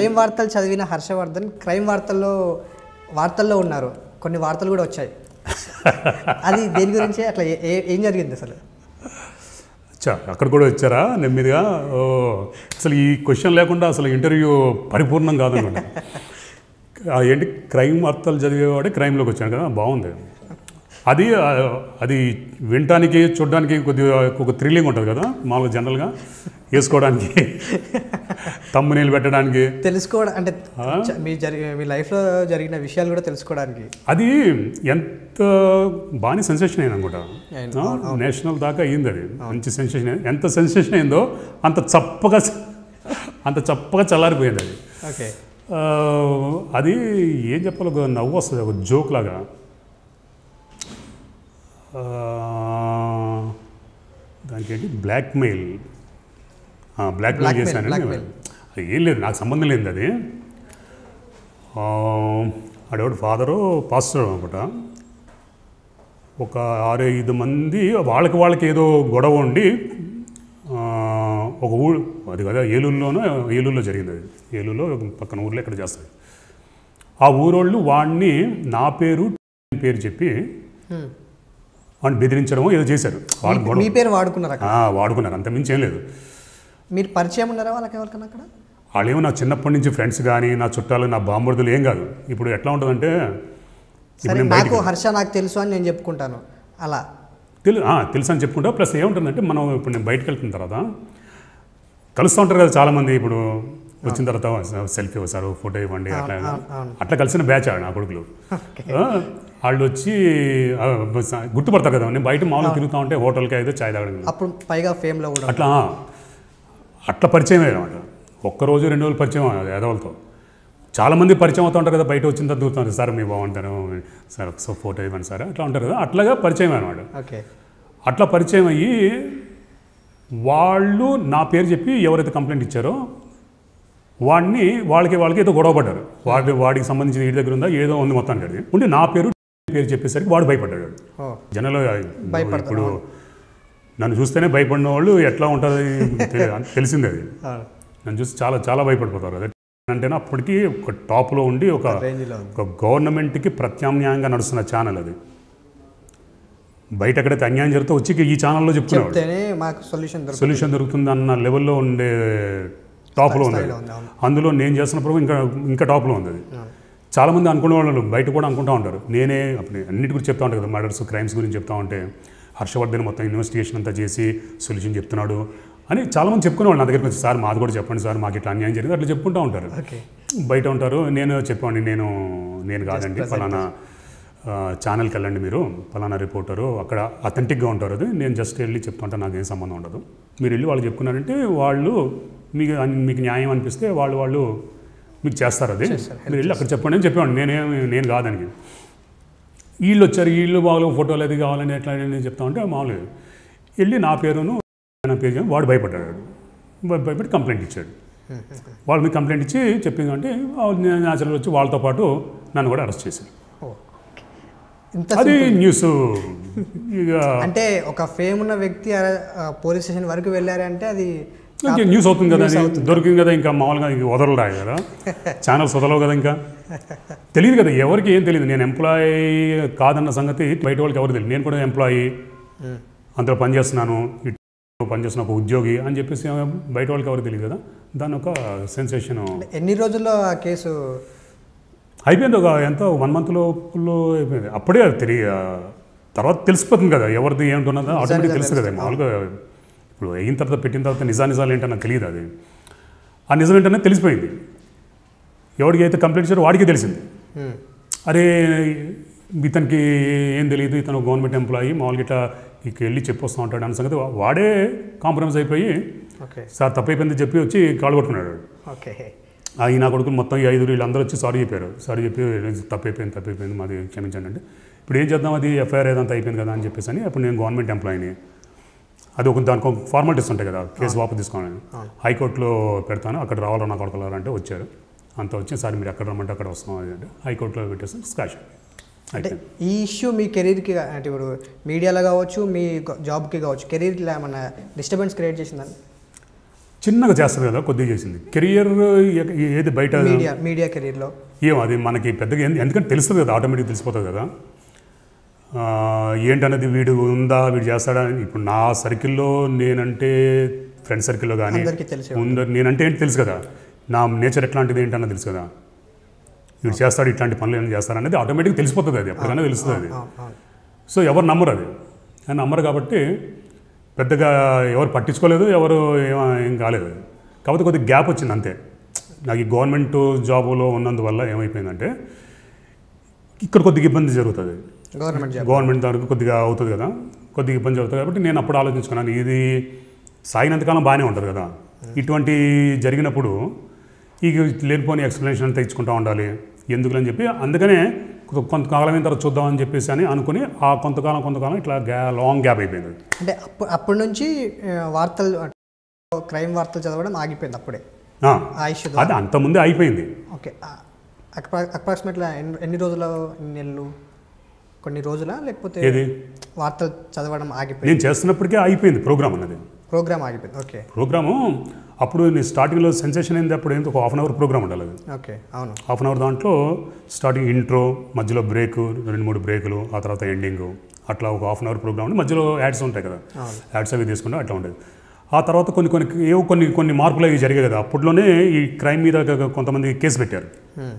Crime వార్తలు చదివిన Harshavardhan crime వార్తల్లో వార్తల్లో ఉన్నారు కొన్ని వార్తలు కూడా వచ్చాయి అది దేని గురించి అట్లా ఏ- ఏ- ఏం జరిగింది అసలు చా అక్కడ కూడా వచ్చారా నెమ్మదిగా ఓ అసలు ఈ క్వశ్చన్ లేకుండా అసలు ఇంటర్వ్యూ పరిపూర్ణం కాదనమాట ఆ ఏంటి క్రైమ్ వార్తలు చదివేవాడే క్రైమ్లోకి వచ్చాను కదా బాగుంది అది ఆ, అది వినటానికి చూడడానికి కొద్దిగా ఒక థ్రిల్లింగ్ ఉంటుంది కదా మామూలుగా జనరల్గా వేసుకోవడానికి తమ్ము నీళ్ళు పెట్టడానికి తెలుసుకోవడం అంటే ఆ? చ- మీ జరిగి మీ లైఫ్లో జరిగిన విషయాలు కూడా తెలుసుకోవడానికి అది ఎంత బాగానే సెన్సేషన్ అయింది అనుకుంటా అయింది. ఆ, నేషనల్ దాకా అయ్యింది అది మంచి సెన్సేషన్ అయింది. ఎంత సెన్సేషన్ అయిందో అంత చప్పగా అంత చప్పగా చల్లారిపోయింది అది ఓకే ఆ, అది ఏం చెప్పాలి ఒక నవ్వు వస్తుంది ఒక జోక్ లాగా ఆ, దానికి ఏంటి బ్లాక్మెయిల్ బ్లాక్మెయిల్ Blackmail, చేశాను blackmail. అది ఏం లేదు నాకు సంబంధం లేదు అది ఆ, ఆడెవడు ఫాదరు పాస్టర్ అనమాట ఒక ఆరు ఐదు మంది వాళ్ళకి వాళ్ళకి ఏదో గొడవ ఉండి ఆ, ఒక ఊరు అది కదా ఏలూరులోనో ఏలూరులో జరిగింది అది ఏలూరులో పక్కన ఊర్లో ఇక్కడ చేస్తారు ఆ ఊరోళ్ళు వాడిని నా పేరు పేరు చెప్పి Hmm. వాడిని బెదిరించడం ఏదో చేశారు వాళ్ళు మీ గొడవ పేరు వాడుకున్నారు అక్కడ ఆ, వాడుకున్నారు అంత మించి ఏం లేదు మీరు పరిచయం ఉన్నారా వాళ్ళకి ఎవరికన్నా అక్కడ వాళ్ళేమో నా చిన్నప్పటి నుంచి ఫ్రెండ్స్ కానీ నా చుట్టాలు నా బామ్మర్దులు ఏం కాదు ఇప్పుడు ఎట్లా ఉంటుందంటే ఇప్పుడు సరే నేను నాకు బయటికి హర్ష నాకు తెలుసు అని నేను చెప్పుకుంటాను అలా తెలు ఆ, తెలుసు అని చెప్పుకుంటా ప్లస్ ఏముంటుందంటే మనం ఇప్పుడు నేను బయటకు వెళ్తున్న తర్వాత కలుస్తూ ఉంటారు కదా చాలామంది ఇప్పుడు వచ్చిన తర్వాత సెల్ఫీ వస్తారు ఫోటో ఇవ్వండి అట్లా అవును, అవును. అట్లా కలిసిన బ్యాచ్ ఆడు నా కొడుకులు ఆ, వాళ్ళు వచ్చి ఆ, బస్ గుర్తుపడతారు కదా నేను బయట మామూలుగా తిరుగుతూ ఉంటే హోటల్కి అయితే చాయ్ తాగడం అప్పుడు పైగా ఫేమ్లో కూడా అట్లా అట్లా పరిచయం అనమాట ఒక్కరోజు రెండు రోజులు పరిచయం ఎదవలతో చాలామంది పరిచయం అవుతూ ఉంటారు కదా బయట వచ్చిన తర్వాత దూరుతారు సార్ మీ బాగుంటారు సార్ ఒకసారి ఫోటో ఇవ్వండి సార్ అట్లా ఉంటారు కదా అట్లాగా పరిచయం అనమాట ఓకే అట్లా పరిచయం అయ్యి వాళ్ళు నా పేరు చెప్పి ఎవరైతే కంప్లైంట్ ఇచ్చారో వాడిని వాళ్ళకి వాళ్ళకి ఏదో గొడవ పడ్డారు వాడి వాడికి సంబంధించిన ఇంటి దగ్గర ఉందా ఏదో ఉంది మొత్తానికి అది ఉండి నా పేరు పేరు చెప్పేసరికి వాడు భయపడ్డాడు ఓ జనాలు భయపడతారు, ఇప్పుడు నన్ను చూస్తేనే భయపడిన వాళ్ళు ఎట్లా ఉంటుంది తెలి- తెలిసిందే అది అవును. నన్ను చూసి చాలా చాలా భయపడిపోతారు అదే అంటేనే అప్పటికి ఒక టాప్లో ఉండి ఒక రేంజ్లో ఉంది ఒక గవర్నమెంట్కి ప్రత్యామ్నాయంగా నడుస్తున్న ఛానల్ అది బయట ఎక్కడైతే అన్యాయం జరిగితే వచ్చి ఈ ఛానల్లో చెప్పుకునేవాడు చెప్తేనే మాకు సొల్యూషన్ దొరుకుతుంది సొల్యూషన్ దొరుకుతుంది అన్న లెవెల్లో ఉండే టాప్లో ఉంది స్థాయిలో ఉంది, అవును. అందులో నేను చేస్తున్న ప్రోగ్రామ్ ఇంకా ఇంకా టాప్లో ఉంది అది అవును. చాలామంది అనుకునే వాళ్ళు బయట కూడా అనుకుంటూ ఉంటారు నేనే అప్పుడు అన్నిటి గురించి చెప్తా ఉంటాను కదా మర్డర్స్ క్రైమ్స్ గురించి చెప్తా ఉంటే హర్షవర్ధన్ మొత్తం ఇన్వెస్టిగేషన్ అంతా చేసి సొల్యూషన్ చెప్తున్నాడు అని చాలామంది చెప్పుకునేవాళ్ళు నా దగ్గరికి వచ్చి సార్ మాది కూడా చెప్పండి సార్ మాకు ఇట్లా అన్యాయం జరిగింది అట్లా చెప్పుకుంటూ ఉంటారు ఓకే బయట ఉంటారు నేను చెప్పండి నేను నేను కాదండి ఫలానా ఆ, ఛానల్కి వెళ్ళండి మీరు ఫలానా రిపోర్టరు అక్కడ అథెంటిక్గా ఉంటారు అది నేను జస్ట్ వెళ్ళి చెప్తుంటా నాకేం సంబంధం ఉండదు మీరు వెళ్ళి వాళ్ళు చెప్పుకున్నారంటే వాళ్ళు మీకు మీకు న్యాయం అనిపిస్తే వాళ్ళు వాళ్ళు మీకు చేస్తారు అది మీరు వెళ్ళి అక్కడ చెప్పండి అని చెప్పేవాడిని నేనేం నేను కాదని వీళ్ళు వచ్చారు వీళ్ళు వాళ్ళు ఫోటోలు అది కావాలని ఎట్లా నేను చెప్తా ఉంటే మామూలుగా వెళ్ళి నా పేరును నా పేరు చెప్పి వాడు భయపడ్డాడు భయ- భయపడి కంప్లైంట్ ఇచ్చాడు వాళ్ళు మీకు కంప్లైంట్ ఇచ్చి చెప్పింది అంటే న్యాచురల్ వచ్చి వాళ్ళతో పాటు నన్ను కూడా అరెస్ట్ చేశారు ఓ ఇంత అది న్యూస్ ఇక అంటే ఒక ఫేమ్ ఉన్న వ్యక్తి పోలీస్ స్టేషన్ వరకు వెళ్ళారంటే అది ఇంక న్యూస్ అవుతుంది కదా అది దొరికింది కదా ఇంకా మామూలుగా ఇంక వదలరాయి కదా ఛానల్స్ వదలవు కదా ఇంకా తెలియదు కదా ఎవరికి ఏం తెలియదు నేను ఎంప్లాయీ కాదన్న సంగతి బయట వాళ్ళకి ఎవరు తెలియదు నేను కూడా ఎంప్లాయీ మ్మ్. అందులో పనిచేస్తున్నాను ఇటు పనిచేస్తున్న ఒక ఉద్యోగి అని చెప్పేసి బయట వాళ్ళకి ఎవరు తెలియదు కదా దాని ఒక సెన్సేషన్ ఎన్ని రోజుల్లో ఆ కేసు అయిపోయింది ఒక ఎంత వన్ మంత్లో అయిపోయింది అప్పుడే అది తెలియ తర్వాత తెలిసిపోతుంది కదా ఎవరిది ఏంటున్నదో ఆటోమేటిక్ తెలుసు కదా మామూలుగా ఇప్పుడు అయిన తర్వాత పెట్టిన తర్వాత నిజా నిజాలు ఏంటో నాకు తెలియదు అది ఆ నిజం ఏంటనే తెలిసిపోయింది ఎవరికి అయితే కంప్లైంట్ ఇచ్చారో వాడికి తెలిసింది మ్మ్. అరే ఇతనికి ఏం తెలియదు ఇతను గవర్నమెంట్ ఎంప్లాయీ మామూలుగా ఇట్లా ఇక వెళ్ళి చెప్పొస్తూ ఉంటాడు అన్న సంగతి వా- వాడే కాంప్రమైజ్ అయిపోయి ఓకే సార్ తప్పైపోయింది చెప్పి వచ్చి కాలు కొట్టుకున్నాడు ఓకే ఆ ఈ నా కొడుకులు మొత్తం ఈ ఐదుగురు వీళ్ళందరూ వచ్చి సారీ చెప్పారు సారీ చెప్పి తప్పైపోయింది తప్పైపోయింది మాది క్షమించండి అంటే ఇప్పుడు ఏం చేద్దాం అది ఎఫ్ఐఆర్ ఏదంతా అయిపోయింది కదా అని చెప్పేసి అని అప్పుడు నేను గవర్నమెంట్ ఎంప్లాయీని అది ఒక దానికి ఒక ఫార్మాలిటీస్ ఉంటాయి కదా కేసు వాపసు తీసుకోవాలి హైకోర్టులో పెడతాను అక్కడ రావాలో నా కొడుకులు అంటే వచ్చారు అంత వచ్చి సార్ మీరు ఎక్కడ రమ్మంటే అక్కడ వస్తాం అది అంటే హైకోర్టులో పెట్టేసి స్కాష్ అంటే ఈ ఇష్యూ మీ కెరీర్కి అంటే ఇప్పుడు మీడియాలో కావచ్చు మీ జాబ్కి కావచ్చు కెరీర్లో ఏమన్నా డిస్టర్బెన్స్ క్రియేట్ చేసిందని చిన్నగా చేస్తుంది కదా కొద్దిగా చేసింది కెరియర్ ఏది బయట మీడియా మీడియా కెరీర్లో ఏం అది మనకి పెద్దగా ఏంది- ఎందుకంటే తెలుస్తుంది కదా ఆటోమేటిక్ తెలిసిపోతుంది కదా ఆ, ఏంటన్నది వీడు ఉందా వీడు చేస్తాడా అని ఇప్పుడు నా సర్కిల్లో నేనంటే ఫ్రెండ్ సర్కిల్లో కానీ అందరికీ తెలిసే ఉంద నేనంటే ఏంటి తెలుసు కదా నా నేచర్ ఎట్లాంటిది ఏంటన్నది తెలుసు కదా వీడు చేస్తాడు ఇట్లాంటి పనులు ఏమైనా చేస్తాడు అనేది ఆటోమేటిక్ తెలిసిపోతుంది అది ఎప్పటికైనా తెలుస్తుంది అది అవును, అవును. సో ఎవరు నమ్మరు అది అని నమ్మరు కాబట్టి పెద్దగా ఎవరు పట్టించుకోలేదు ఎవరు ఏం ఏం కాలేదు కాకపోతే కొద్దిగా గ్యాప్ వచ్చింది అంతే నాకు ఈ గవర్నమెంట్ జాబులో ఉన్నందువల్ల ఏమైపోయిందంటే ఇక్కడ కొద్దిగా ఇబ్బంది జరుగుతుంది గవర్నమెంట్ జాబ్ గవర్నమెంట్ దానికి కొద్దిగా అవుతుంది కదా కొద్దిగా ఇబ్బంది జరుగుతుంది కాబట్టి నేను అప్పుడు ఆలోచించుకున్నాను ఇది సాగినంతకాలం బాగానే ఉంటుంది కదా ఇటువంటి జరిగినప్పుడు ఈ లేనిపోని ఎక్స్ప్లెనేషన్ అంతా ఇచ్చుకుంటూ ఉండాలి ఎందుకులని చెప్పి అందుకనే కొ- కొంతకాలం అయిన తర్వాత చూద్దామని చెప్పేసి అని అనుకుని ఆ కొంతకాలం కొంతకాలం ఇట్లా గ్యా లాంగ్ గ్యాప్ అయిపోయింది అంటే అప్పుడు అప్పటి నుంచి ఆ, వార్తలు క్రైమ్ వార్తలు చదవడం ఆగిపోయింది అప్పుడే ఆ, ఆ ఇష్యూ అది అంతకుముందే అయిపోయింది ఓకే అప్రాక్సిమేట్లీ ఎన్ని ఎన్ని రోజుల ఎన్ని నెలలు కొన్ని రోజులా లేకపోతే ఏది వార్తలు చదవడం ఆగిపోయింది నేను చేస్తున్నప్పటికే అయిపోయింది ప్రోగ్రామ్ అన్నది ప్రోగ్రామ్ ఆగిపోయింది ఓకే ప్రోగ్రాము అప్పుడు నేను స్టార్టింగ్లో సెన్సేషన్ అయింది అప్పుడు ఏంటి ఒక హాఫ్ అన్ అవర్ ప్రోగ్రామ్ ఉండాలి అది ఓకే అవును హాఫ్ అన్ అవర్ దాంట్లో స్టార్టింగ్ ఇంట్రో మధ్యలో బ్రేక్ రెండు మూడు బ్రేకులు ఆ తర్వాత ఎండింగ్ అట్లా ఒక హాఫ్ అన్ అవర్ ప్రోగ్రామ్ ఉండి మధ్యలో యాడ్స్ ఉంటాయి కదా అవును యాడ్స్ అవి తీసుకుంటే అట్లా ఉండేది ఆ తర్వాత కొన్ని కొన్ని ఏవో కొన్ని కొన్ని మార్పులు అవి జరిగాయి కదా అప్పట్లోనే ఈ క్రైమ్ మీద గ- కొంతమంది కేసు పెట్టారు Hmm.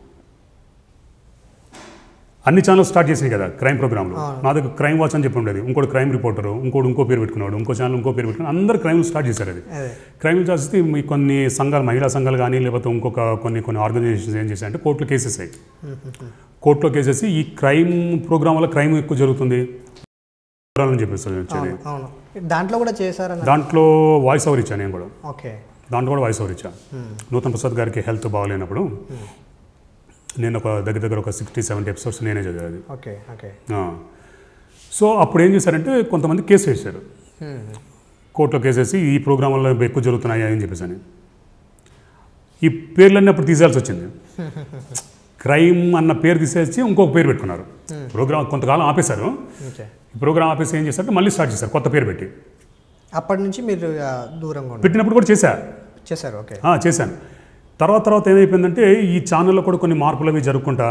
అన్ని ఛానల్స్ స్టార్ట్ చేసినాయి కదా క్రైమ్ ప్రోగ్రామ్లు అవును. నా దగ్గర క్రైమ్ వాచ్ అని చెప్పి ఉండేది ఇంకోటి క్రైమ్ రిపోర్టరు ఇంకోటి ఇంకో పేరు పెట్టుకున్నాడు ఇంకో ఛానల్ ఇంకో పేరు పెట్టుకున్నాడు అందరు క్రైమ్ స్టార్ట్ చేశారు అది అదే క్రైమ్ చేస్తే మీ కొన్ని సంఘాలు మహిళా సంఘాలు కానీ లేకపోతే ఇంకొక కొన్ని కొన్ని ఆర్గనైజేషన్స్ ఏం చేశాయంటే కోర్టులో కేసెస్ అయ్యి కోర్టులో కేసెస్ ఈ క్రైమ్ ప్రోగ్రామ్ వల్ల క్రైమ్ ఎక్కువ జరుగుతుంది అని చెప్పేసి వచ్చేది అవును అవును దాంట్లో కూడా చేశారన్న దాంట్లో వాయిస్ ఓవర్ ఇచ్చాను నేను కూడా ఓకే దాంట్లో కూడా వాయిస్ ఓవర్ ఇచ్చాను నూతన్ ప్రసాద్ గారికి హెల్త్ బాగాలేనప్పుడు నేను ఒక దగ్గర దగ్గర ఒక సిక్స్టీ సెవెంటీ ఎపిసోడ్స్ నేనే చదివాది ఓకే ఓకే సో అప్పుడు ఏం చేశారంటే కొంతమంది కేసు వేశారు కోర్టులో కేసేసి ఈ ప్రోగ్రాం వల్ల ఎక్కువ జరుగుతున్నాయి అని చెప్పేసి అని ఈ పేర్లన్నీ అప్పుడు తీసేయాల్సి వచ్చింది క్రైమ్ అన్న పేరు తీసేసి ఇంకొక పేరు పెట్టుకున్నారు ప్రోగ్రామ్ కొంతకాలం ఆపేశారు ఓకే ఈ ప్రోగ్రామ్ ఆపేసి ఏం చేశారంటే మళ్ళీ స్టార్ట్ చేశారు కొత్త పేరు పెట్టి అప్పటి నుంచి మీరు ఆ, దూరంగా ఉన్నారు పెట్టినప్పుడు కూడా చేశా చేశారు ఓకే ఆ, చేశాను తర్వాత తర్వాత ఏమైపోయిందంటే ఈ ఛానల్లో కూడా కొన్ని మార్పులు అవి జరుపుకుంటా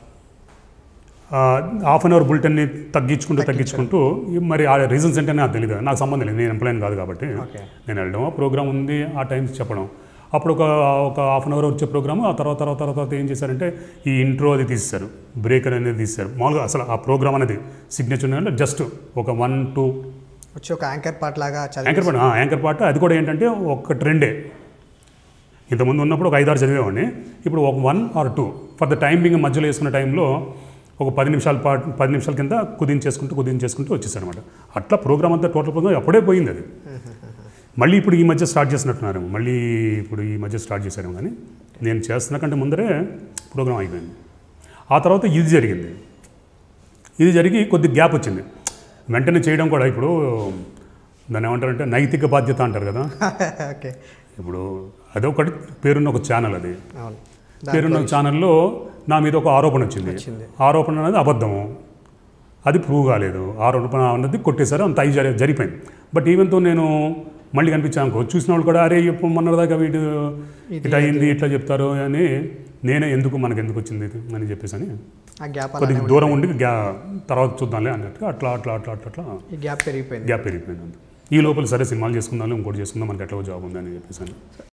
హాఫ్ అన్ అవర్ బులెటిన్ని తగ్గించుకుంటూ తగ్గించుకుంటూ ఈ మరి ఆ రీజన్స్ ఏంటనే నాకు తెలియదు నాకు సంబంధం లేదు నేను ఎంప్లాయన్ కాదు కాబట్టి ఓకే నేను వెళ్ళడం ఆ ప్రోగ్రామ్ ఉంది ఆ టైం చెప్పడం అప్పుడు ఒక ఒక హాఫ్ అన్ అవర్ వచ్చే ప్రోగ్రామ్ ఆ తర్వాత తర్వాత తర్వాత ఏం చేశారంటే ఈ ఇంట్రో అది తీసేశారు బ్రేక్ అనేది తీసేశారు మామూలుగా అసలు ఆ ప్రోగ్రామ్ అనేది సిగ్నేచర్ అంటే జస్ట్ ఒక వన్ టూ వచ్చి ఒక యాంకర్ పార్ట్ లాగా చదివి యాంకర్ పాట యాంకర్ పాట అది కూడా ఏంటంటే ఒక ట్రెండే ఇంతకుముందు ఉన్నప్పుడు ఒక ఐదారు చదివేవాడిని ఇప్పుడు ఒక one or two for the timing మధ్యలో వేసుకున్న టైంలో ఒక పది నిమిషాల పాటు పది నిమిషాల కింద కుదించేసుకుంటూ కుదించేసుకుంటూ వచ్చేసారనమాట అట్లా ప్రోగ్రామ్ అంతా టోటల్ ప్రోగ్రామ్ అప్పుడే పోయింది అది మళ్ళీ ఇప్పుడు ఈ మధ్య స్టార్ట్ చేసినట్టున్నారేమో మళ్ళీ ఇప్పుడు ఈ మధ్య స్టార్ట్ చేశారేమో కానీ నేను చేస్తున్న కంటే ముందరే ప్రోగ్రామ్ అయిపోయింది ఆ తర్వాత ఇది జరిగింది ఇది జరిగి కొద్ది గ్యాప్ వచ్చింది వెంటనే చేయడం కూడా ఇప్పుడు దాన్ని ఏమంటారంటే నైతిక బాధ్యత అంటారు కదా ఓకే ఇప్పుడు అదొకటి పేరున్న ఒక ఛానల్ అది అవును పేరున్న ఒక ఛానల్లో నా మీద ఒక ఆరోపణ వచ్చింది వచ్చింది. ఆరోపణ అనేది అబద్ధము అది ప్రూవ్ కాలేదు ఆరోపణ అన్నది కొట్టేశారు అంత అయి జరి జరిగిపోయింది బట్ ఈవెన్తో నేను మళ్ళీ కనిపించాను అనుకో చూసిన వాళ్ళు కూడా అరే ఇప్పుడు మొన్నటిదాకా వీడు ఇది ఇట్లా అయింది ఇట్లా చెప్తారు అని నేనే ఎందుకు మనకు ఎందుకు వచ్చింది ఇది అని చెప్పేసి అని ఆ గ్యాప్ కొద్దిగా దూరం ఉండి గ్యా తర్వాత చూద్దాంలే అన్నట్టుగా అట్లా అట్లా అట్లా అట్లా అట్లా ఈ గ్యాప్ పెరిగిపోయింది గ్యాప్ పెరిగిపోయింది అంత ఈ లోపల సరే సినిమాలు చేసుకుందాం ఇంకోటి చేసుకుందాం మనకి ఎట్లా జాబ్ ఉందని చెప్పేసి అని